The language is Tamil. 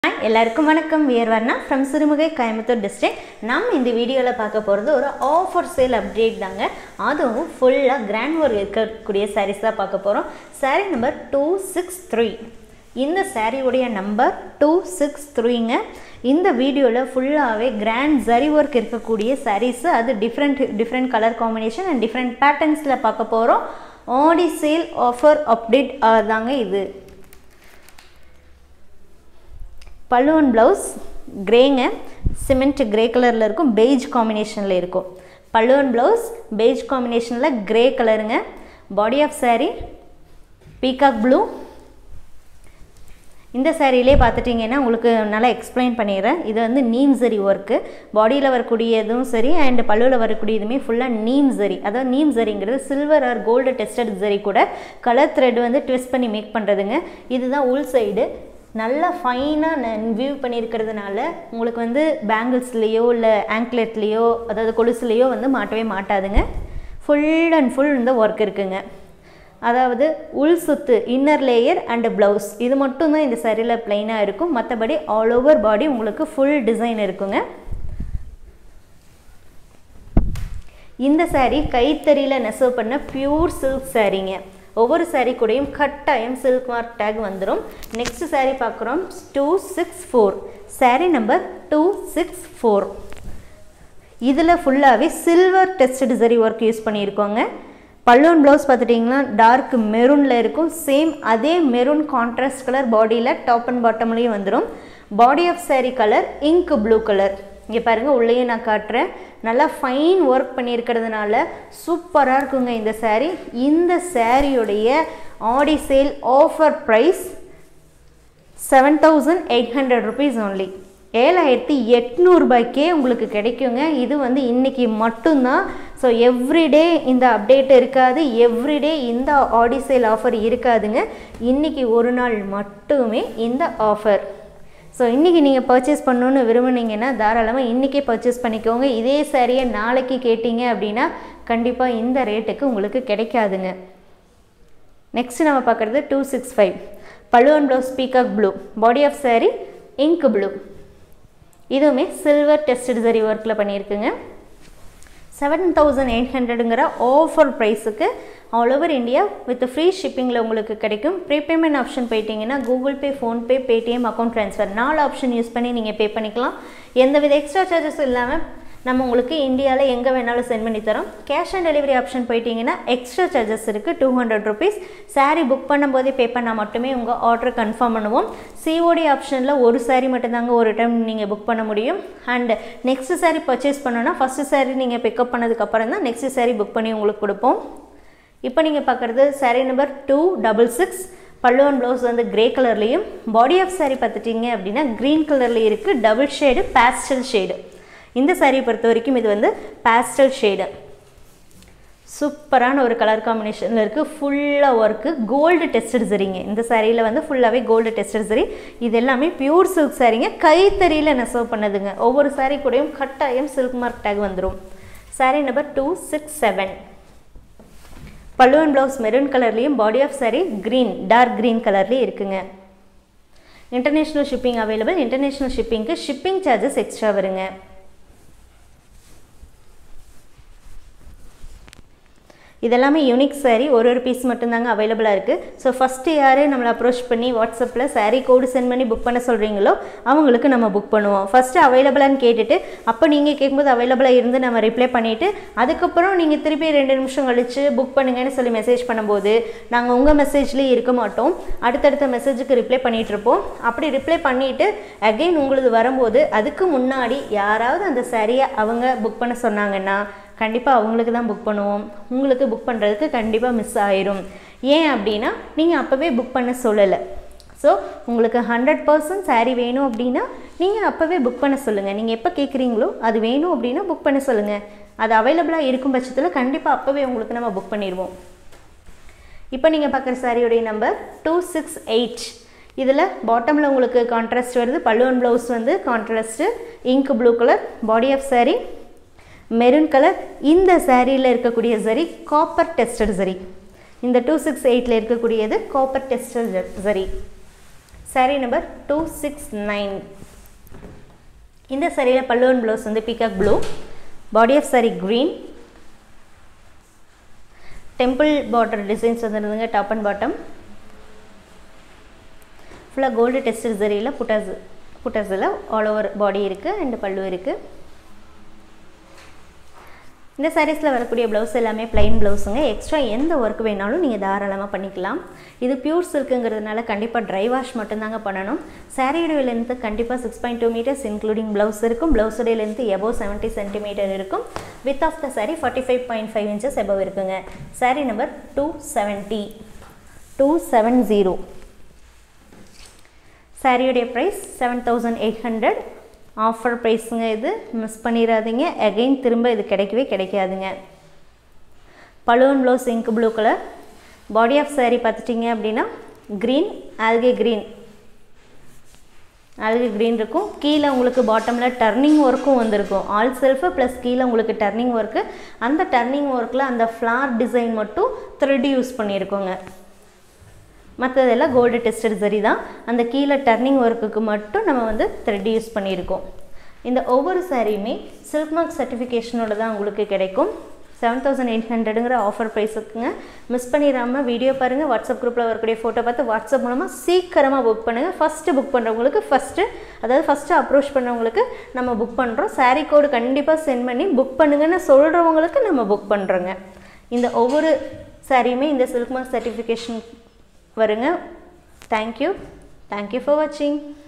எல்லாருக்கும் வணக்கம் வியர்வர்னா ஃப்ரம் சிறுமுகை கோயம்புத்தூர் டிஸ்ட்ரிக்ட் நம்ம இந்த வீடியோவில் பார்க்க போகிறது ஒரு ஆஃபர் சேல் அப்டேட் தாங்க அதுவும் ஃபுல்லாக கிராண்ட் ஒர்க் இருக்கக்கூடிய சாரீஸ் தான் பார்க்க போகிறோம் saree number two six three இந்த சாரியுடைய நம்பர் டூ சிக்ஸ் த்ரீங்க இந்த வீடியோவில் ஃபுல்லாகவே கிராண்ட் ஜரி ஒர்க் இருக்கக்கூடிய சாரீஸு அது different different colour combination and different பேட்டர்ன்ஸில் பார்க்க போகிறோம் ஆடி சேல் ஆஃபர் அப்டேட் தாங்க இது பல்லுவன் ப்ளவுஸ் கிரேங்க சிமெண்ட் கிரே கலரில் இருக்கும் பெய்ஜ் காம்பினேஷனில் இருக்கும் பல்லுவன் ப்ளவுஸ் பெய்ஜ் காம்பினேஷனில் கிரே கலருங்க body of saree peacock blue இந்த சாரியிலே பார்த்துட்டிங்கன்னா உங்களுக்கு நல்லா எக்ஸ்பிளைன் பண்ணிடுறேன் இது வந்து நீம் சரி ஒர்க்கு பாடியில் வரக்கூடியதும் சரி அண்ட் பல்லுவில் வரக்கூடியதுமே ஃபுல்லாக நீம் சரி அதாவது நீம் சரிங்கிறது silver or gold tested zari கூட கலர் த்ரெட் வந்து ட்விஸ்ட் பண்ணி மேக் பண்ணுறதுங்க இதுதான் உள் சைடு நல்லா ஃபைனாக வியூ பண்ணியிருக்கிறதுனால உங்களுக்கு வந்து பேங்கிள்ஸ்லேயோ இல்லை ஆங்க்லெட்லேயோ அதாவது கொலுசுலேயோ வந்து மாட்டவே மாட்டாதுங்க ஃபுல் அண்ட் ஃபுல் இந்த ஒர்க் இருக்குங்க அதாவது உள் சுத்து இன்னர் லேயர் அண்டு ப்ளவுஸ் இது மட்டும்தான் இந்த சரியில் ப்ளைனாக இருக்கும் மற்றபடி ஆல் ஓவர் பாடி உங்களுக்கு ஃபுல் டிசைன் இருக்குங்க இந்த சாரீ கைத்தறியில் நெசவு பண்ண பியூர் சில்க் சாரீங்க ஒவ்வொரு சாரீ கூடயும் கட்டாயம் சில்க் மார்க் டேக் வந்துடும் நெக்ஸ்ட் சாரீ பார்க்குறோம் two six four saree number two six four இதில் ஃபுல்லாகவே silver tested zari work use பண்ணியிருக்கோங்க பல்லூன் ப்ளவுஸ் பார்த்துட்டிங்கன்னா டார்க் மெரூனில் இருக்கும் சேம் அதே மெரூன் கான்ட்ராஸ்ட் கலர் பாடியில் டாப் அண்ட் பாட்டம்லேயும் வந்துடும் body of saree colour ink blue colour இங்கே பாருங்கள் உள்ளேயும் நான் காட்டுறேன் நல்லா ஃபைன் ஒர்க் பண்ணியிருக்கிறதுனால சூப்பராக இருக்குங்க இந்த சேரீ இந்த சேரீயுடைய Aadi sale offer price seven thousand eight hundred rupees only ஏழாயிரத்தி எட்நூறுபாய்க்கே உங்களுக்கு கிடைக்குங்க இது வந்து இன்றைக்கி மட்டும்தான் ஸோ எவ்ரிடே இந்த அப்டேட் இருக்காது எவ்ரிடே இந்த ஆடி சேல் ஆஃபர் இருக்காதுங்க இன்றைக்கி ஒரு நாள் மட்டுமே இந்த ஆஃபர் ஸோ இன்றைக்கி நீங்கள் பர்ச்சேஸ் பண்ணணுன்னு விரும்புனீங்கன்னா தாராளமாக இன்றைக்கே பர்ச்சேஸ் பண்ணிக்கோங்க இதே சாரியை நாளைக்கு கேட்டிங்க அப்படின்னா கண்டிப்பாக இந்த ரேட்டுக்கு உங்களுக்கு கிடைக்காதுங்க நெக்ஸ்ட் நம்ம பார்க்குறது டூ சிக்ஸ் ஃபைவ் பல்லுவன் blouse peacock blue body of saree ink blue இதுவுமே சில்வர் டெஸ்டட் சரி ஒர்க்கில் பண்ணியிருக்குங்க செவன் தௌசண்ட் எயிட் ஹண்ட்ரடுங்கிற ஆஃபர் ப்ரைஸுக்கு all over India with free ஷிப்பிங்கில் உங்களுக்கு கிடைக்கும் ப்ரீபேமெண்ட் ஆப்ஷன் போயிட்டீங்கன்னா Google Pay PhonePe Paytm account transfer நாலு ஆப்ஷன் யூஸ் பண்ணி நீங்கள் பே பண்ணிக்கலாம் எந்தவித எக்ஸ்ட்ரா சார்ஜஸ் இல்லாமல் நம்ம உங்களுக்கு இந்தியாவில் எங்கே வேணாலும் சென்ட் பண்ணி தரோம் கேஷ் ஆன் டெலிவரி ஆப்ஷன் போயிட்டீங்கன்னா எக்ஸ்ட்ரா சார்ஜஸ் இருக்குது two hundred rupees saree book பண்ணும்போதே பே பண்ணால் மட்டுமே உங்கள் ஆர்டர் கன்ஃபார்ம் பண்ணுவோம் சிஓடி ஆப்ஷனில் ஒரு சாரீ மட்டும்தாங்க ஒரு டைம் நீங்கள் புக் பண்ண முடியும் அண்ட் நெக்ஸ்ட் சாரீ பர்ச்சேஸ் பண்ணணும்னா ஃபஸ்ட்டு சாரீ நீங்கள் பிக்கப் பண்ணதுக்கப்புறம் தான் நெக்ஸ்ட் சாரீ புக் பண்ணி உங்களுக்கு கொடுப்போம் இப்போ நீங்கள் பார்க்குறது saree number two double six பல்லுவன் ப்ளவுஸ் வந்து கிரே கலர்லேயும் பாடி ஆஃப் சாரீ பார்த்துட்டிங்க அப்படின்னா க்ரீன் கலரில் இருக்குது டபுள் ஷேடு பேஸ்டல் ஷேடு இந்த சாரியை பொறுத்த வரைக்கும் இது வந்து பேஸ்டல் ஷேடு சூப்பரான ஒரு கலர் காம்பினேஷனில் இருக்குது ஃபுல்லாக ஒர்க்கு கோல்டு டெஸ்டட் சரிங்க இந்த சாரியில் வந்து ஃபுல்லாகவே கோல்டு டெஸ்டட் சரி இது எல்லாமே பியூர் சில்க் சாரிங்க கைத்தறியில் நெசவு பண்ணதுங்க ஒவ்வொரு சாரீ கூடயும் கட்டாயம் சில்க் மார்க் டேக் வந்துடும் saree number two six seven பல்லுவன் ப்ளவுஸ் மெரூன் கலர்லேயும் body of saree green dark green கலர்லேயும் இருக்குங்க இன்டர்நேஷ்னல் ஷிப்பிங் அவைலபிள் இன்டர்நேஷ்னல் ஷிப்பிங்க்கு ஷிப்பிங் சார்ஜஸ் எக்ஸ்ட்ரா வருங்க இதெல்லாமே யூனிக் சாரீ ஒரு ஒரு பீஸ் மட்டும்தாங்க அவைலபிளாக இருக்குது ஸோ ஃபஸ்ட்டு யார் நம்மளை அப்ரோச் பண்ணி வாட்ஸ்அப்பில் சாரீ கோடு சென்ட் பண்ணி புக் பண்ண சொல்கிறீங்களோ அவங்களுக்கு நம்ம புக் பண்ணுவோம் ஃபஸ்ட்டு அவைலபிளான்னு கேட்டுட்டு அப்போ நீங்கள் கேட்கும்போது அவைலபிளாக இருந்து நம்ம ரிப்ளை பண்ணிவிட்டு அதுக்கப்புறம் நீங்கள் திருப்பி ரெண்டு நிமிஷம் கழித்து புக் பண்ணுங்கன்னு சொல்லி மெசேஜ் பண்ணும்போது நாங்கள் உங்கள் மெசேஜ்லேயே இருக்க மாட்டோம் அடுத்தடுத்த மெசேஜுக்கு ரிப்ளை பண்ணிகிட்ருப்போம் அப்படி ரிப்ளை பண்ணிவிட்டு அகெயின் உங்களது வரும்போது அதுக்கு முன்னாடி யாராவது அந்த சாரியை அவங்க புக் பண்ண சொன்னாங்கன்னா கண்டிப்பாக அவங்களுக்கு தான் புக் பண்ணுவோம் உங்களுக்கு புக் பண்ணுறதுக்கு கண்டிப்பாக மிஸ் ஆயிரும் ஏன் அப்படின்னா நீங்கள் அப்போவே புக் பண்ண சொல்லலை ஸோ உங்களுக்கு ஹண்ட்ரட் பர்சன்ட் சாரீ வேணும் அப்படின்னா நீங்கள் அப்போவே புக் பண்ண சொல்லுங்கள் நீங்கள் எப்போ கேட்குறீங்களோ அது வேணும் அப்படின்னா புக் பண்ண சொல்லுங்கள் அது அவைலபிளாக இருக்கும் பட்சத்தில் கண்டிப்பாக அப்போவே உங்களுக்கு நம்ம புக் பண்ணிடுவோம் இப்போ நீங்கள் பார்க்குற சாரியுடைய நம்பர் டூ சிக்ஸ் எயிட் இதில் பாட்டமில் உங்களுக்கு கான்ட்ராஸ்ட் வருது பல்லுவன் ப்ளவுஸ் வந்து contrast ink blue colour body of saree maroon colour இந்த சாரியில் இருக்கக்கூடிய சரி காப்பர் டெஸ்டட் சரி இந்த டூ சிக்ஸ் எயிட்டில் இருக்கக்கூடியது copper tested zari saree number two six nine இந்த சாரியில் பல்லுவன் ப்ளவுஸ் வந்து peacock blue body of saree green temple border designs வந்துருந்துங்க டாப் அண்ட் பாட்டம் ஃபுல்லாக கோல்டு டெஸ்டர் சரியில் புட்டாஸ் புட்டாஸில் ஆல் ஓவர் பாடி இருக்குது அண்ட் பல்லு இருக்குது இந்த சாரீஸில் வரக்கூடிய ப்ளவுஸ் எல்லாமே ப்ளைன் ப்ளவுஸுங்க எக்ஸ்ட்ரா எந்த ஒர்க் வேணாலும் நீங்கள் தாராளமாக பண்ணிக்கலாம் இது பியூர் சில்க்குங்கிறதுனால கண்டிப்பாக ட்ரை வாஷ் மட்டும்தாங்க பண்ணணும் சாரியோடைய லென்த்து கண்டிப்பாக six point two metres including blouse இருக்கும் ப்ளவுஸுடைய லென்த்து எபோவ் செவன்ட்டி சென்டிமீட்டர் இருக்கும் with of the saree forty five point five inches above இருக்குங்க saree number two seventy two seven zero சாரியுடைய price seven thousand eight hundred offer ப்ரைஸுங்க இது மிஸ் பண்ணிடாதீங்க அகைன் திரும்ப இது கிடைக்கவே கிடைக்காதுங்க பலூன் blouse ink blue colour body of saree பார்த்துட்டிங்க அப்படின்னா green algae green algae green இருக்கும் கீழே உங்களுக்கு பாட்டமில் டர்னிங் ஒர்க்கும் வந்திருக்கும் ஆல் செல்ஃபு ப்ளஸ் கீழே உங்களுக்கு டர்னிங் ஒர்க்கு அந்த டர்னிங் ஒர்க்கில் அந்த ஃப்ளார் டிசைன் மட்டும் த்ரெட் யூஸ் பண்ணியிருக்கோங்க மற்றதெல்லாம் கோல்டு டெஸ்டட் சரி தான் அந்த கீழே டர்னிங் ஒர்க்குக்கு மட்டும் நம்ம வந்து த்ரெட் யூஸ் பண்ணியிருக்கோம் இந்த ஒவ்வொரு சாரியுமே சில்க் மார்க் சர்டிஃபிகேஷனோட தான் உங்களுக்கு கிடைக்கும் செவன் தௌசண்ட் எயிட் ஹண்ட்ரடுங்கிற ஆஃபர் ப்ரைஸுக்குங்க மிஸ் பண்ணிடாமல் வீடியோ பாருங்கள் வாட்ஸ்அப் குரூப்பில் வரக்கூடிய ஃபோட்டோ பார்த்து வாட்ஸ்அப் மூலமாக சீக்கிரமாக புக் பண்ணுங்கள் ஃபஸ்ட்டு புக் பண்ணுறவங்களுக்கு ஃபஸ்ட்டு அதாவது ஃபஸ்ட்டு அப்ரோச் பண்ணுறவங்களுக்கு நம்ம புக் பண்ணுறோம் சாரீ கோடு கண்டிப்பாக சென்ட் பண்ணி புக் பண்ணுங்கன்னு சொல்கிறவங்களுக்கு நம்ம புக் பண்ணுறோங்க இந்த ஒவ்வொரு சாரியுமே இந்த சில்க் மார்க் சர்டிஃபிகேஷன் வருங்க தேங்க்யூ தேங்க்யூ ஃபார் வாட்சிங்